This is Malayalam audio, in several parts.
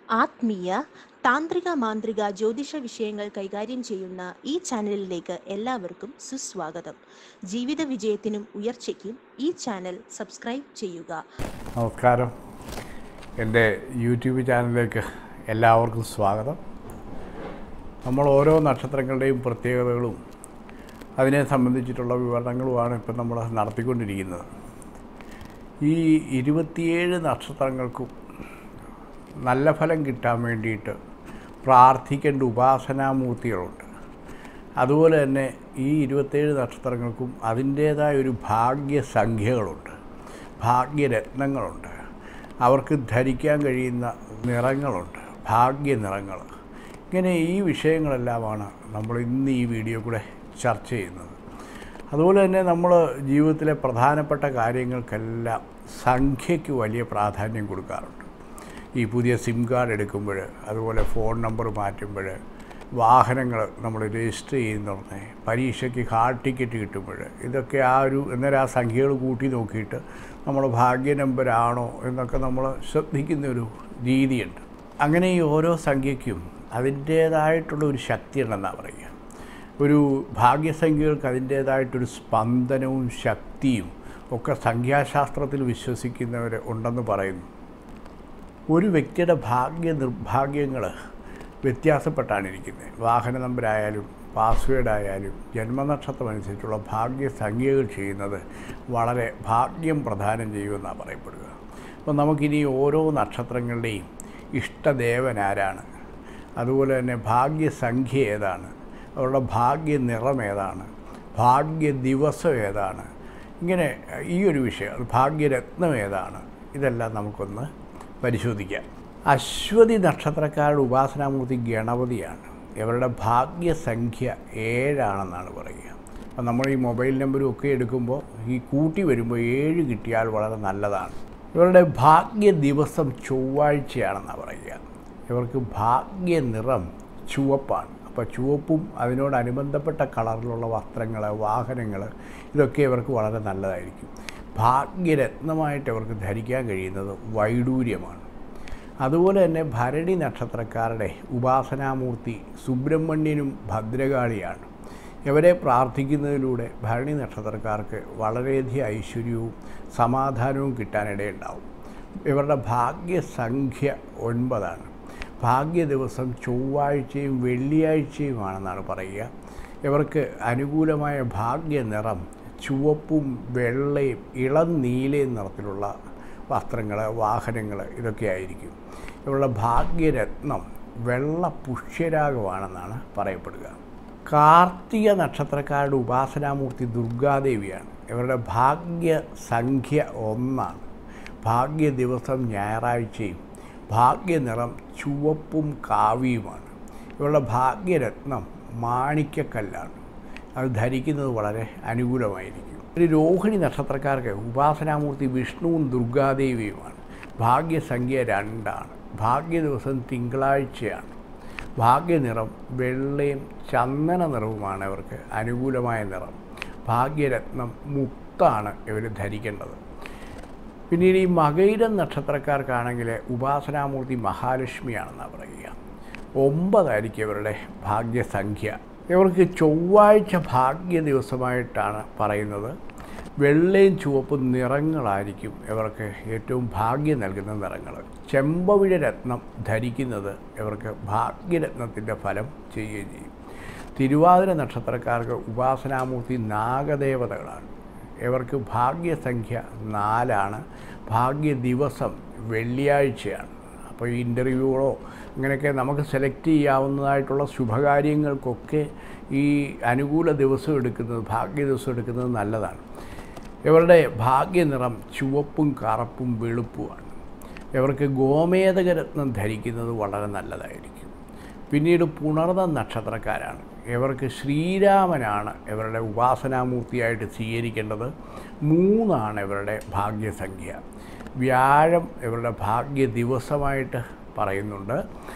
ആത്മീയ താന്ത്രിക മാന്ത്രിക ജ്യോതിഷ വിഷയങ്ങൾ കൈകാര്യം ചെയ്യുന്ന ഈ ചാനലിലേക്ക് എല്ലാവർക്കും സുസ്വാഗതം ജീവിത വിജയത്തിനും ഉയർച്ചയ്ക്കും ഈ ചാനൽ സബ്സ്ക്രൈബ് ചെയ്യുക നമസ്കാരം എൻ്റെ യൂട്യൂബ് ചാനലിലേക്ക് എല്ലാവർക്കും സ്വാഗതം നമ്മൾ ഓരോ നക്ഷത്രങ്ങളുടെയും പ്രത്യേകതകളും അതിനെ സംബന്ധിച്ചിട്ടുള്ള വിവരണങ്ങളുമാണ് ഇപ്പം നമ്മൾ നടത്തിക്കൊണ്ടിരിക്കുന്നത് ഈ ഇരുപത്തിയേഴ് നക്ഷത്രങ്ങൾക്കും നല്ല ഫലം കിട്ടാൻ വേണ്ടിയിട്ട് പ്രാർത്ഥിക്കേണ്ട ഉപാസനാമൂർത്തികളുണ്ട് അതുപോലെ തന്നെ ഈ ഇരുപത്തേഴ് നക്ഷത്രങ്ങൾക്കും അതിൻ്റേതായ ഒരു ഭാഗ്യസംഖ്യകളുണ്ട് ഭാഗ്യരത്നങ്ങളുണ്ട് അവർക്ക് ധരിക്കാൻ കഴിയുന്ന നിറങ്ങളുണ്ട് ഭാഗ്യ നിറങ്ങൾ ഇങ്ങനെ ഈ വിഷയങ്ങളെല്ലാമാണ് നമ്മൾ ഇന്ന് ഈ വീഡിയോ കൂടെ ചർച്ച ചെയ്യുന്നത് അതുപോലെ തന്നെ നമ്മൾ ജീവിതത്തിലെ പ്രധാനപ്പെട്ട കാര്യങ്ങൾക്കെല്ലാം സംഖ്യയ്ക്ക് വലിയ പ്രാധാന്യം കൊടുക്കാറുണ്ട് ഈ പുതിയ സിം കാർഡ് എടുക്കുമ്പോൾ അതുപോലെ ഫോൺ നമ്പർ മാറ്റുമ്പോൾ വാഹനങ്ങൾ നമ്മൾ രജിസ്റ്റർ ചെയ്യുന്നുടനെ പരീക്ഷയ്ക്ക് ഹാൾ ടിക്കറ്റ് കിട്ടുമ്പോൾ ഇതൊക്കെ ആ ഒരു അന്നേരം ആ സംഖ്യകൾ കൂട്ടി നോക്കിയിട്ട് നമ്മൾ ഭാഗ്യ നമ്പരാണോ എന്നൊക്കെ നമ്മൾ ശ്രദ്ധിക്കുന്ന ഒരു രീതിയുണ്ട് അങ്ങനെ ഈ ഓരോ സംഖ്യയ്ക്കും അതിൻ്റേതായിട്ടുള്ള ഒരു ശക്തി ഉണ്ടെന്നാണ് പറയുക ഒരു ഭാഗ്യസംഖ്യകൾക്ക് അതിൻ്റേതായിട്ടൊരു സ്പന്ദനവും ശക്തിയും ഒക്കെ സംഖ്യാശാസ്ത്രത്തിൽ വിശ്വസിക്കുന്നവർ ഉണ്ടെന്ന് പറയുന്നു ഒരു വ്യക്തിയുടെ ഭാഗ്യ നിർഭാഗ്യങ്ങൾ വ്യത്യാസപ്പെട്ടാണ് ഇരിക്കുന്നത് വാഹന നമ്പരായാലും പാസ്വേഡ് ആയാലും ജന്മനക്ഷത്രം അനുസരിച്ചുള്ള ഭാഗ്യസംഖ്യകൾ ചെയ്യുന്നത് വളരെ ഭാഗ്യം പ്രദാനം ചെയ്യുമെന്നാണ് പറയപ്പെടുക അപ്പോൾ നമുക്കിനി ഓരോ നക്ഷത്രങ്ങളുടെയും ഇഷ്ടദേവൻ ആരാണ് അതുപോലെ തന്നെ ഭാഗ്യസംഖ്യ ഏതാണ് അവരുടെ ഭാഗ്യ നിറം ഏതാണ് ഭാഗ്യ ദിവസം ഏതാണ് ഇങ്ങനെ ഈ ഒരു വിഷയം അത് ഭാഗ്യരത്നം ഏതാണ് ഇതെല്ലാം നമുക്കൊന്ന് പരിശോധിക്കാം അശ്വതി നക്ഷത്രക്കാരുടെ ഉപാസനാമൂർത്തി ഗണപതിയാണ് ഇവരുടെ ഭാഗ്യസംഖ്യ ഏഴാണെന്നാണ് പറയുക അപ്പം നമ്മൾ ഈ മൊബൈൽ നമ്പരും ഒക്കെ എടുക്കുമ്പോൾ ഈ കൂട്ടി വരുമ്പോൾ ഏഴ് കിട്ടിയാൽ വളരെ നല്ലതാണ് ഇവരുടെ ഭാഗ്യ ദിവസം ചൊവ്വാഴ്ചയാണെന്നാണ് പറയുക ഇവർക്ക് ഭാഗ്യ നിറം ചുവപ്പാണ് അപ്പോൾ ചുവപ്പും അതിനോടനുബന്ധപ്പെട്ട കളറിലുള്ള വസ്ത്രങ്ങൾ വാഹനങ്ങൾ ഇതൊക്കെ ഇവർക്ക് വളരെ നല്ലതായിരിക്കും ഭാഗ്യരത്നമായിട്ട് ഇവർക്ക് ധരിക്കാൻ കഴിയുന്നത് വൈഡൂര്യമാണ് അതുപോലെ തന്നെ ഭരണി നക്ഷത്രക്കാരുടെ ഉപാസനാമൂർത്തി സുബ്രഹ്മണ്യനും ഭദ്രകാളിയാണ് ഇവരെ പ്രാർത്ഥിക്കുന്നതിലൂടെ ഭരണി നക്ഷത്രക്കാർക്ക് വളരെയധികം ഐശ്വര്യവും സമാധാനവും കിട്ടാനിടയുണ്ടാവും ഇവരുടെ ഭാഗ്യസംഖ്യ ഒൻപതാണ് ഭാഗ്യ ദിവസം ചൊവ്വാഴ്ചയും വെള്ളിയാഴ്ചയുമാണെന്നാണ് പറയുക ഇവർക്ക് അനുകൂലമായ ഭാഗ്യ നിറം ചുവപ്പും വെള്ളയും ഇളം നീലയും നിറത്തിലുള്ള വസ്ത്രങ്ങൾ വാഹനങ്ങൾ ഇതൊക്കെ ആയിരിക്കും ഇവരുടെ ഭാഗ്യരത്നം വെള്ള പുഷ്യരാഗമാണെന്നാണ് പറയപ്പെടുക കാർത്തിക നക്ഷത്രക്കാരുടെ ഉപാസനാമൂർത്തി ദുർഗാദേവിയാണ് ഇവരുടെ ഭാഗ്യ സംഖ്യ ഒന്നാണ് ഭാഗ്യ ദിവസം ഞായറാഴ്ചയും ഭാഗ്യനിറം ചുവപ്പും കാവിയുമാണ് ഇവരുടെ ഭാഗ്യരത്നം മാണിക്യക്കല്ലാണ് അത് ധരിക്കുന്നത് വളരെ അനുകൂലമായിരിക്കും ഒരു രോഹിണി നക്ഷത്രക്കാർക്ക് ഉപാസനാമൂർത്തി വിഷ്ണുവും ദുർഗാദേവിയുമാണ് ഭാഗ്യസംഖ്യ രണ്ടാണ് ഭാഗ്യ ദിവസം തിങ്കളാഴ്ചയാണ് ഭാഗ്യനിറം വെള്ളയും ചന്ദന നിറവുമാണ് ഇവർക്ക് അനുകൂലമായ നിറം ഭാഗ്യരത്നം മുത്താണ് ഇവർ ധരിക്കേണ്ടത് പിന്നീട് ഈ മകൈരം നക്ഷത്രക്കാർക്കാണെങ്കിൽ ഉപാസനാമൂർത്തി മഹാലക്ഷ്മിയാണെന്നാണ് പറയുക ഒമ്പതായിരിക്കും ഇവരുടെ ഭാഗ്യസംഖ്യ ഇവർക്ക് ചൊവ്വാഴ്ച ഭാഗ്യ ദിവസമായിട്ടാണ് പറയുന്നത് വെള്ളയും ചുവപ്പും നിറങ്ങളായിരിക്കും ഇവർക്ക് ഏറ്റവും ഭാഗ്യം നൽകുന്ന നിറങ്ങൾ ചെമ്പവിഴ രത്നം ധരിക്കുന്നത് ഇവർക്ക് ഭാഗ്യരത്നത്തിൻ്റെ ഫലം ചെയ്യുകയും ചെയ്യും തിരുവാതിര നക്ഷത്രക്കാർക്ക് ഉപാസനാമൂർത്തി നാഗദേവതകളാണ് ഇവർക്ക് ഭാഗ്യസംഖ്യ നാലാണ് ഭാഗ്യ ദിവസം വെള്ളിയാഴ്ചയാണ് അപ്പോൾ ഈ ഇൻ്റർവ്യൂകളോ അങ്ങനെയൊക്കെ നമുക്ക് സെലക്ട് ചെയ്യാവുന്നതായിട്ടുള്ള ശുഭകാര്യങ്ങൾക്കൊക്കെ ഈ അനുകൂല ദിവസം എടുക്കുന്നത് ഭാഗ്യ ദിവസം എടുക്കുന്നത് നല്ലതാണ് ഇവരുടെ ഭാഗ്യനിറം ചുവപ്പും കറുപ്പും വെളുപ്പുമാണ് ഇവർക്ക് ഗോമേതകരത്നം ധരിക്കുന്നത് വളരെ നല്ലതായിരിക്കും പിന്നീട് പുണർന്ന നക്ഷത്രക്കാരാണ് ഇവർക്ക് ശ്രീരാമനാണ് ഇവരുടെ ഉപാസനാമൂർത്തിയായിട്ട് സ്വീകരിക്കേണ്ടത് മൂന്നാണ് ഇവരുടെ ഭാഗ്യസംഖ്യ വ്യാഴം ഇവരുടെ ഭാഗ്യ ദിവസമായിട്ട് പറയുന്നുണ്ട്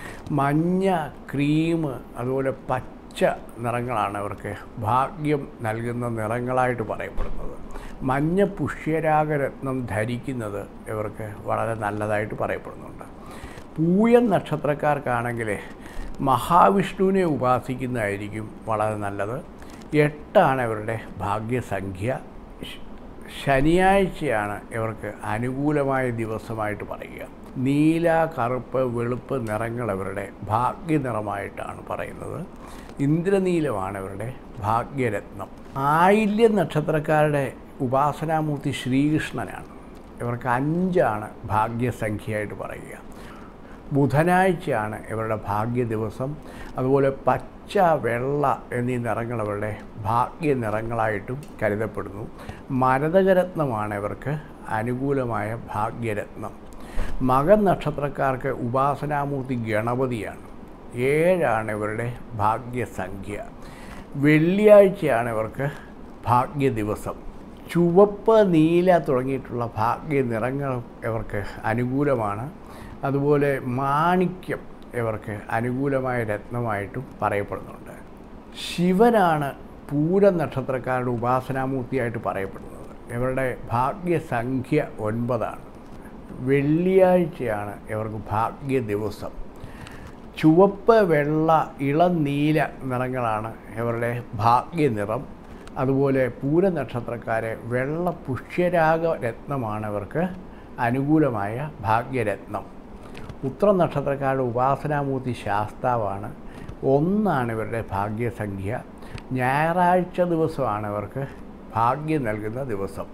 മഞ്ഞ ക്രീം അതുപോലെ പച്ച നിറങ്ങളാണ് ഇവർക്ക് ഭാഗ്യം നൽകുന്ന നിറങ്ങളായിട്ട് പറയപ്പെടുന്നത് മഞ്ഞ പുഷ്യരാഗരത്നം ധരിക്കുന്നത് ഇവർക്ക് വളരെ നല്ലതായിട്ട് പറയപ്പെടുന്നുണ്ട് പൂയൻ നക്ഷത്രക്കാർക്കാണെങ്കിൽ മഹാവിഷ്ണുവിനെ ഉപാസിക്കുന്നതായിരിക്കും വളരെ നല്ലത് എട്ടാണ് ഇവരുടെ ഭാഗ്യസംഖ്യ ശ- ശനിയാഴ്ചയാണ് ഇവർക്ക് അനുകൂലമായ ദിവസമായിട്ട് പറയുക നീല കറുപ്പ് വെളുപ്പ് നിറങ്ങൾ ഇവരുടെ ഭാഗ്യനിറമായിട്ടാണ് പറയുന്നത് ഇന്ദ്രനീലമാണ് ഇവരുടെ ഭാഗ്യരത്നം ആയില്യം നക്ഷത്രക്കാരുടെ ഉപാസനാമൂർത്തി ശ്രീകൃഷ്ണനാണ് ഇവർക്ക് അഞ്ചാണ് ഭാഗ്യസംഖ്യയായിട്ട് പറയുക ബുധനാഴ്ചയാണ് ഇവരുടെ ഭാഗ്യ ദിവസം അതുപോലെ പച്ച വെള്ള എന്നീ നിറങ്ങൾ അവരുടെ ഭാഗ്യ നിറങ്ങളായിട്ടും കരുതപ്പെടുന്നു മരതകരത്നമാണ് ഇവർക്ക് അനുകൂലമായ ഭാഗ്യരത്നം മകൻ നക്ഷത്രക്കാർക്ക് ഉപാസനാമൂർത്തി ഗണപതിയാണ് ഏഴാണ് ഇവരുടെ ഭാഗ്യസംഖ്യ വെള്ളിയാഴ്ചയാണ് ഇവർക്ക് ഭാഗ്യ ദിവസം ചുവപ്പ് നീല തുടങ്ങിയിട്ടുള്ള ഭാഗ്യ നിറങ്ങൾ ഇവർക്ക് അനുകൂലമാണ് അതുപോലെ മാണിക്യം ഇവർക്ക് അനുകൂലമായ രത്നമായിട്ടും പറയപ്പെടുന്നുണ്ട് ശിവനാണ് പൂര നക്ഷത്രക്കാരുടെ ഉപാസനാമൂർത്തിയായിട്ട് പറയപ്പെടുന്നത് ഇവരുടെ ഭാഗ്യസംഖ്യ ഒൻപതാണ് വെള്ളിയാഴ്ചയാണ് ഇവർക്ക് ഭാഗ്യ ദിവസം ചുവപ്പ് വെള്ള ഇളം നീല നിറങ്ങളാണ് ഇവരുടെ ഭാഗ്യ നിറം അതുപോലെ പൂര നക്ഷത്രക്കാരെ വെള്ള പുഷ്യരാഗ രത്നമാണ് ഇവർക്ക് അനുകൂലമായ ഭാഗ്യരത്നം ഉത്ര നക്ഷത്രക്കാരുടെ ഉപാസനാമൂർത്തി ശാസ്താവാണ് ഒന്നാണ് ഇവരുടെ ഭാഗ്യസംഖ്യ ഞായറാഴ്ച ദിവസമാണ് ഇവർക്ക് ഭാഗ്യം നൽകുന്ന ദിവസം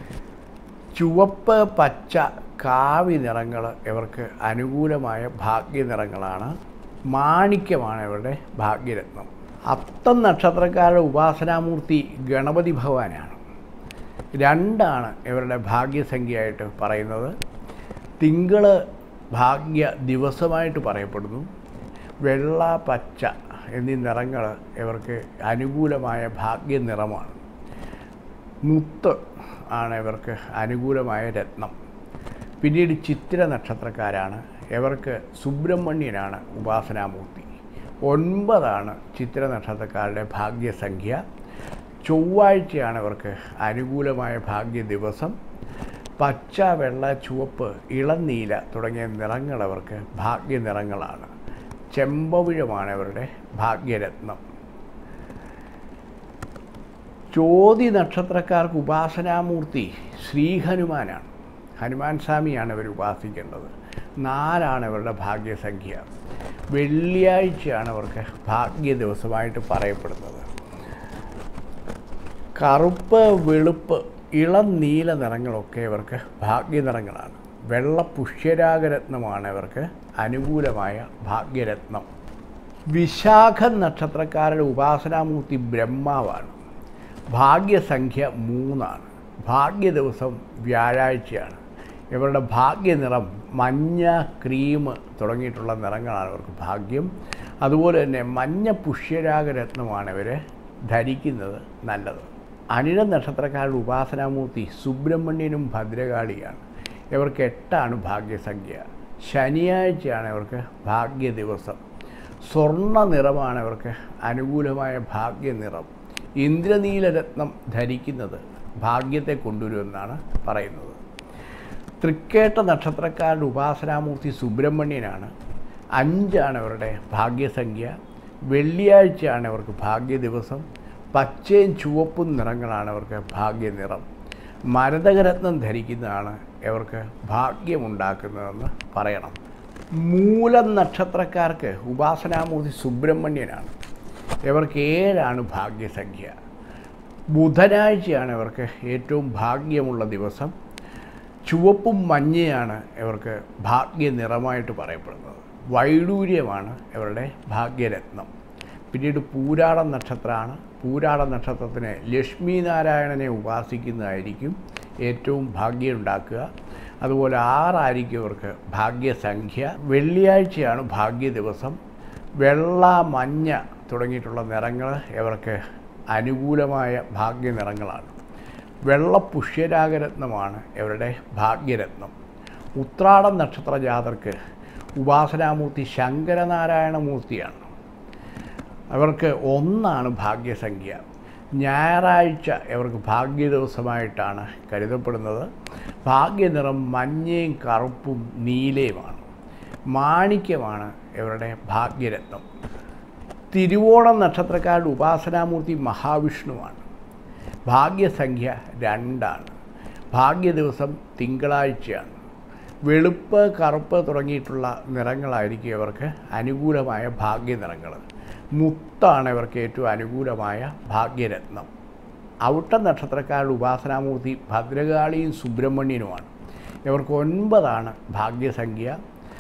ചുവപ്പ് പച്ച കാവി നിറങ്ങൾ ഇവർക്ക് അനുകൂലമായ ഭാഗ്യ നിറങ്ങളാണ് മാണിക്യമാണ് ഇവരുടെ ഭാഗ്യരത്നം അത്തം നക്ഷത്രക്കാരുടെ ഉപാസനാമൂർത്തി ഗണപതി ഭഗവാനാണ് രണ്ടാണ് ഇവരുടെ ഭാഗ്യസംഖ്യയായിട്ട് പറയുന്നത് തിങ്കൾ ഭാഗ്യ ദിവസമായിട്ട് പറയപ്പെടുന്നു വെള്ള പച്ച എന്നീ നിറങ്ങൾ ഇവർക്ക് അനുകൂലമായ ഭാഗ്യ നിറമാണ് മുത്ത് ആണ് ഇവർക്ക് അനുകൂലമായ രത്നം പിന്നീട് ചിത്തിര നക്ഷത്രക്കാരാണ് ഇവർക്ക് സുബ്രഹ്മണ്യനാണ് ഉപാസനാമൂർത്തി ഒൻപതാണ് ചിത്തിര നക്ഷത്രക്കാരുടെ ഭാഗ്യസംഖ്യ ചൊവ്വാഴ്ചയാണ് ഇവർക്ക് അനുകൂലമായ ഭാഗ്യ ദിവസം പച്ച വെള്ള ചുവപ്പ് ഇളം നീല തുടങ്ങിയ നിറങ്ങൾ അവർക്ക് ഭാഗ്യ നിറങ്ങളാണ് ചെമ്പവിഴമാണ് ഇവരുടെ ഭാഗ്യരത്നം ചോതി നക്ഷത്രക്കാർക്ക് ഉപാസനാമൂർത്തി ശ്രീഹനുമാനാണ് ഹനുമാൻ സ്വാമിയാണ് ഇവർ ഉപാസിക്കേണ്ടത് നാലാണ് ഇവരുടെ ഭാഗ്യസംഖ്യ വെള്ളിയാഴ്ചയാണ് അവർക്ക് ഭാഗ്യ ദിവസമായിട്ട് പറയപ്പെടുന്നത് കറുപ്പ് വെളുപ്പ് ഇളം നീല നിറങ്ങളൊക്കെ ഇവർക്ക് ഭാഗ്യനിറങ്ങളാണ് വെള്ള പുഷ്യരാഗരത്നമാണ് ഇവർക്ക് അനുകൂലമായ ഭാഗ്യരത്നം വിശാഖ നക്ഷത്രക്കാരുടെ ഉപാസനാമൂർത്തി ബ്രഹ്മാവാണ് ഭാഗ്യസംഖ്യ മൂന്നാണ് ഭാഗ്യ ദിവസം വ്യാഴാഴ്ചയാണ് ഇവരുടെ ഭാഗ്യനിറം മഞ്ഞ ക്രീം തുടങ്ങിയിട്ടുള്ള നിറങ്ങളാണ് ഇവർക്ക് ഭാഗ്യം അതുപോലെ തന്നെ മഞ്ഞ പുഷ്യരാഗരത്നമാണ് ഇവർ ധരിക്കുന്നത് നല്ലത് അനിഴ നക്ഷത്രക്കാരുടെ ഉപാസനാമൂർത്തി സുബ്രഹ്മണ്യനും ഭദ്രകാളിയാണ് ഇവർക്ക് എട്ടാണ് ഭാഗ്യസംഖ്യ ശനിയാഴ്ചയാണ് ഇവർക്ക് ഭാഗ്യ ദിവസം സ്വർണ്ണ നിറമാണ് ഇവർക്ക് അനുകൂലമായ ഭാഗ്യനിറം ഇന്ദ്രനീലരത്നം ധരിക്കുന്നത് ഭാഗ്യത്തെ കൊണ്ടുവരുമെന്നാണ് പറയുന്നത് തൃക്കേട്ട നക്ഷത്രക്കാരുടെ ഉപാസനാമൂർത്തി സുബ്രഹ്മണ്യനാണ് അഞ്ചാണ് ഇവരുടെ ഭാഗ്യസംഖ്യ വെള്ളിയാഴ്ചയാണ് ഇവർക്ക് ഭാഗ്യ ദിവസം പച്ചയും ചുവപ്പും നിറങ്ങളാണ് ഇവർക്ക് ഭാഗ്യനിറം മരതകരത്നം ധരിക്കുന്നതാണ് ഇവർക്ക് ഭാഗ്യമുണ്ടാക്കുന്നതെന്ന് പറയണം മൂലം നക്ഷത്രക്കാർക്ക് ഉപാസനാമൂർത്തി സുബ്രഹ്മണ്യനാണ് ഇവർക്ക് ഏഴാണ് ഭാഗ്യസംഖ്യ ബുധനാഴ്ചയാണ് ഇവർക്ക് ഏറ്റവും ഭാഗ്യമുള്ള ദിവസം ചുവപ്പും മഞ്ഞയാണ് ഇവർക്ക് ഭാഗ്യ നിറമായിട്ട് പറയപ്പെടുന്നത് വൈഡൂര്യമാണ് ഇവരുടെ ഭാഗ്യരത്നം പിന്നീട് പൂരാടം നക്ഷത്രമാണ് പൂരാട നക്ഷത്രത്തിന് ലക്ഷ്മി നാരായണനെ ഉപാസിക്കുന്നതായിരിക്കും ഏറ്റവും ഭാഗ്യം ഉണ്ടാക്കുക അതുപോലെ ആറായിരിക്കും ഇവർക്ക് ഭാഗ്യസംഖ്യ വെള്ളിയാഴ്ചയാണ് ഭാഗ്യ ദിവസം വെള്ള മഞ്ഞ തുടങ്ങിയിട്ടുള്ള നിറങ്ങൾ ഇവർക്ക് അനുകൂലമായ ഭാഗ്യ നിറങ്ങളാണ് വെള്ള പുഷ്യരാഗരത്നമാണ് ഇവരുടെ ഭാഗ്യരത്നം ഉത്രാടം നക്ഷത്ര ജാതർക്ക് ഉപാസനാമൂർത്തി ശങ്കരനാരായണമൂർത്തിയാണ് അവർക്ക് ഒന്നാണ് ഭാഗ്യസംഖ്യ ഞായറാഴ്ച ഇവർക്ക് ഭാഗ്യ ദിവസമായിട്ടാണ് കരുതപ്പെടുന്നത് ഭാഗ്യനിറം മഞ്ഞയും കറുപ്പും നീലയുമാണ് മാണിക്യമാണ് ഇവരുടെ ഭാഗ്യരത്നം തിരുവോണം നക്ഷത്രക്കാരുടെ ഉപാസനാമൂർത്തി മഹാവിഷ്ണുവാണ് ഭാഗ്യസംഖ്യ രണ്ടാണ് ഭാഗ്യ ദിവസം തിങ്കളാഴ്ചയാണ് വെളുപ്പ് കറുപ്പ് തുടങ്ങിയിട്ടുള്ള നിറങ്ങളായിരിക്കും ഇവർക്ക് അനുകൂലമായ ഭാഗ്യ നിറങ്ങൾ മുത്താണ് ഇവർക്ക് ഏറ്റവും അനുകൂലമായ ഭാഗ്യരത്നം ഔട്ട നക്ഷത്രക്കാരുടെ ഉപാസനാമൂർത്തി ഭദ്രകാളിയും സുബ്രഹ്മണ്യനുമാണ് ഇവർക്ക് ഒൻപതാണ് ഭാഗ്യസംഖ്യ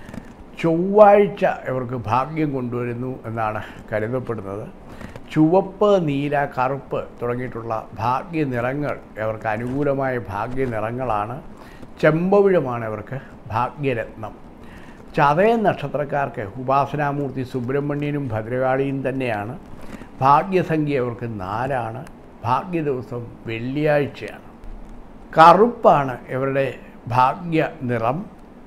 ചൊവ്വാഴ്ച ഇവർക്ക് ഭാഗ്യം കൊണ്ടുവരുന്നു എന്നാണ് കരുതപ്പെടുന്നത് ചുവപ്പ് നീല കറുപ്പ് തുടങ്ങിയിട്ടുള്ള ഭാഗ്യ നിറങ്ങൾ ഇവർക്ക് അനുകൂലമായ ഭാഗ്യ നിറങ്ങളാണ് ചെമ്പവിഴമാണ് ഇവർക്ക് ഭാഗ്യരത്നം ചതയൻ നക്ഷത്രക്കാർക്ക് ഉപാസനാമൂർത്തി സുബ്രഹ്മണ്യനും ഭദ്രകാളിയും തന്നെയാണ് ഭാഗ്യസംഖ്യ ഇവർക്ക് നാലാണ് ഭാഗ്യ ദിവസം വെള്ളിയാഴ്ചയാണ് കറുപ്പാണ് ഇവരുടെ ഭാഗ്യ നിറം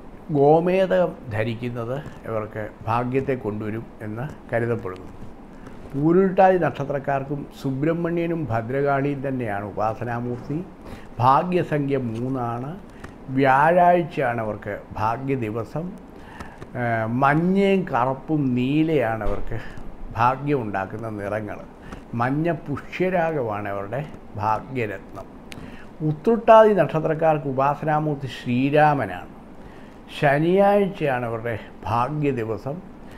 ഗോമേതകം ധരിക്കുന്നത് ഇവർക്ക് ഭാഗ്യത്തെ കൊണ്ടുവരും എന്ന് കരുതപ്പെടുന്നു പൂരുരുട്ടാതി നക്ഷത്രക്കാർക്കും സുബ്രഹ്മണ്യനും ഭദ്രകാളിയും തന്നെയാണ് ഉപാസനാമൂർത്തി ഭാഗ്യസംഖ്യ മൂന്നാണ് വ്യാഴാഴ്ചയാണ് അവർക്ക് ഭാഗ്യ ദിവസം ഏഹ് മഞ്ഞയും കറുപ്പും നീലയാണ് അവർക്ക് ഭാഗ്യം ഉണ്ടാക്കുന്ന നിറങ്ങൾ മഞ്ഞ പുഷ്യരാഗമാണ് അവരുടെ ഭാഗ്യരത്നം ഉത്രട്ടാതി നക്ഷത്രക്കാർക്ക് ഉപാസനാമൂർത്തി ശ്രീരാമനാണ് ശനിയാഴ്ചയാണ് അവരുടെ ഭാഗ്യ ദിവസം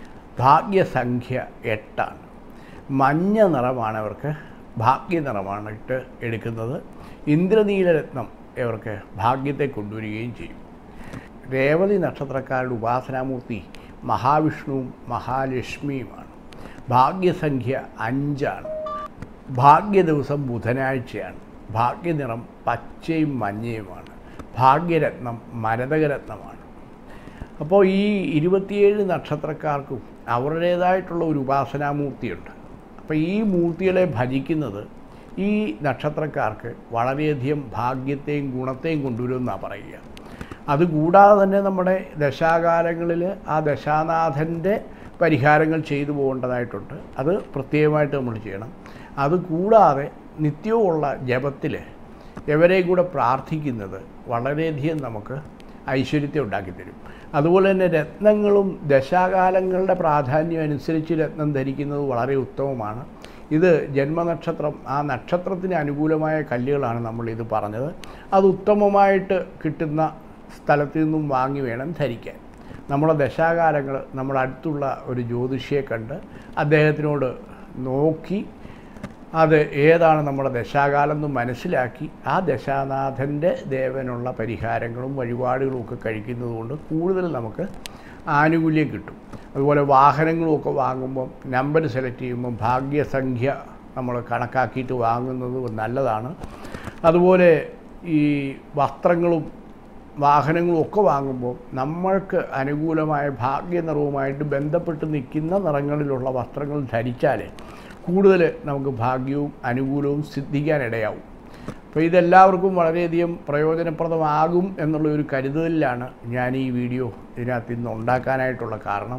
ഭാഗ്യസംഖ്യ എട്ടാണ് മഞ്ഞ നിറമാണ് അവർക്ക് ഭാഗ്യ നിറമാണ് ഇട്ട് എടുക്കുന്നത് ഇന്ദ്രനീലരത്നം ഇവർക്ക് ഭാഗ്യത്തെ കൊണ്ടുവരികയും ചെയ്യും രേവതി നക്ഷത്രക്കാരുടെ ഉപാസനാമൂർത്തി മഹാവിഷ്ണുവും മഹാലക്ഷ്മിയുമാണ് ഭാഗ്യസംഖ്യ അഞ്ചാണ് ഭാഗ്യ ദിവസം ബുധനാഴ്ചയാണ് ഭാഗ്യനിറം പച്ചയും മഞ്ഞയുമാണ് ഭാഗ്യരത്നം മരതകരത്നമാണ് അപ്പോൾ ഈ ഇരുപത്തിയേഴ് നക്ഷത്രക്കാർക്കും അവരുടേതായിട്ടുള്ള ഒരു ഉപാസനാമൂർത്തിയുണ്ട് അപ്പോൾ ഈ മൂർത്തികളെ ഭജിക്കുന്നത് ഈ നക്ഷത്രക്കാർക്ക് വളരെയധികം ഭാഗ്യത്തെയും ഗുണത്തെയും കൊണ്ടുവരുമെന്നാണ് പറയുക അതുകൂടാതെ തന്നെ നമ്മുടെ ദശാകാലങ്ങളിൽ ആ ദശാനാഥൻ്റെ പരിഹാരങ്ങൾ ചെയ്തു പോകേണ്ടതായിട്ടുണ്ട് അത് പ്രത്യേകമായിട്ട് നമ്മൾ ചെയ്യണം അതുകൂടാതെ നിത്യവുമുള്ള ജപത്തിൽ എവരെയും കൂടെ പ്രാർത്ഥിക്കുന്നത് വളരെയധികം നമുക്ക് ഐശ്വര്യത്തെ ഉണ്ടാക്കിത്തരും അതുപോലെ തന്നെ രത്നങ്ങളും ദശാകാലങ്ങളുടെ പ്രാധാന്യം അനുസരിച്ച് രത്നം ധരിക്കുന്നത് വളരെ ഉത്തമമാണ് ഇത് ജന്മനക്ഷത്രം ആ നക്ഷത്രത്തിന് അനുകൂലമായ കല്ലുകളാണ് നമ്മൾ ഇത് പറഞ്ഞത് അത് ഉത്തമമായിട്ട് കിട്ടുന്ന സ്ഥലത്തു നിന്നും വാങ്ങി വേണം ധരിക്കാൻ നമ്മുടെ ദശാകാലങ്ങൾ നമ്മുടെ അടുത്തുള്ള ഒരു ജ്യോതിഷിയെ കണ്ട് അദ്ദേഹത്തിനോട് നോക്കി അത് ഏതാണ് നമ്മുടെ ദശാകാലം എന്ന് മനസ്സിലാക്കി ആ ദശാനാഥൻ്റെ ദേവനുള്ള പരിഹാരങ്ങളും വഴിപാടുകളും ഒക്കെ കഴിക്കുന്നത് കൊണ്ട് കൂടുതൽ നമുക്ക് ആനുകൂല്യം കിട്ടും അതുപോലെ വാഹനങ്ങളുമൊക്കെ വാങ്ങുമ്പം നമ്പർ സെലക്ട് ചെയ്യുമ്പം ഭാഗ്യസംഖ്യ നമ്മൾ കണക്കാക്കിയിട്ട് വാങ്ങുന്നത് നല്ലതാണ് അതുപോലെ ഈ വസ്ത്രങ്ങളും വാഹനങ്ങളും ഒക്കെ വാങ്ങുമ്പോൾ നമ്മൾക്ക് അനുകൂലമായ ഭാഗ്യനിറവുമായിട്ട് ബന്ധപ്പെട്ട് നിൽക്കുന്ന നിറങ്ങളിലുള്ള വസ്ത്രങ്ങൾ ധരിച്ചാൽ കൂടുതൽ നമുക്ക് ഭാഗ്യവും അനുകൂലവും സിദ്ധിക്കാനിടയാവും അപ്പോൾ ഇതെല്ലാവർക്കും വളരെയധികം പ്രയോജനപ്രദമാകും എന്നുള്ള ഒരു കരുതലിലാണ് ഞാൻ ഈ വീഡിയോ ഇതിനകത്ത് ഇന്ന് ഉണ്ടാക്കാനായിട്ടുള്ള കാരണം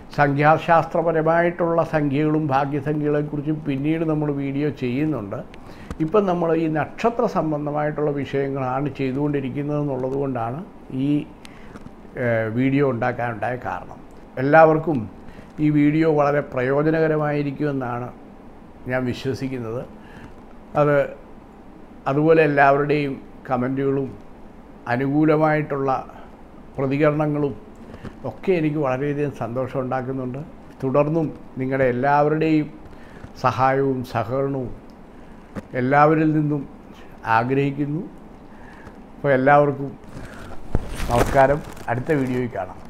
സംഖ്യാശാസ്ത്രപരമായിട്ടുള്ള സംഖ്യകളും ഭാഗ്യസംഖ്യകളെക്കുറിച്ചും പിന്നീട് നമ്മൾ വീഡിയോ ചെയ്യുന്നുണ്ട് ഇപ്പം നമ്മൾ ഈ നക്ഷത്ര സംബന്ധമായിട്ടുള്ള വിഷയങ്ങളാണ് ചെയ്തുകൊണ്ടിരിക്കുന്നത് എന്നുള്ളത് കൊണ്ടാണ് ഈ ഏഹ്, വീഡിയോ ഉണ്ടാക്കാനുണ്ടായ കാരണം എല്ലാവർക്കും ഈ വീഡിയോ വളരെ പ്രയോജനകരമായിരിക്കുമെന്നാണ് ഞാൻ വിശ്വസിക്കുന്നത് അത് അതുപോലെ എല്ലാവരുടെയും കമൻറ്റുകളും അനുകൂലമായിട്ടുള്ള പ്രതികരണങ്ങളും ഒക്കെ എനിക്ക് വളരെയധികം സന്തോഷം ഉണ്ടാക്കുന്നുണ്ട് തുടർന്നും നിങ്ങളുടെ എല്ലാവരുടെയും സഹായവും സഹകരണവും എല്ലാവരിൽ നിന്നും ആഗ്രഹിക്കുന്നു അപ്പോൾ എല്ലാവർക്കും നമസ്കാരം അടുത്ത വീഡിയോയിൽ കാണാം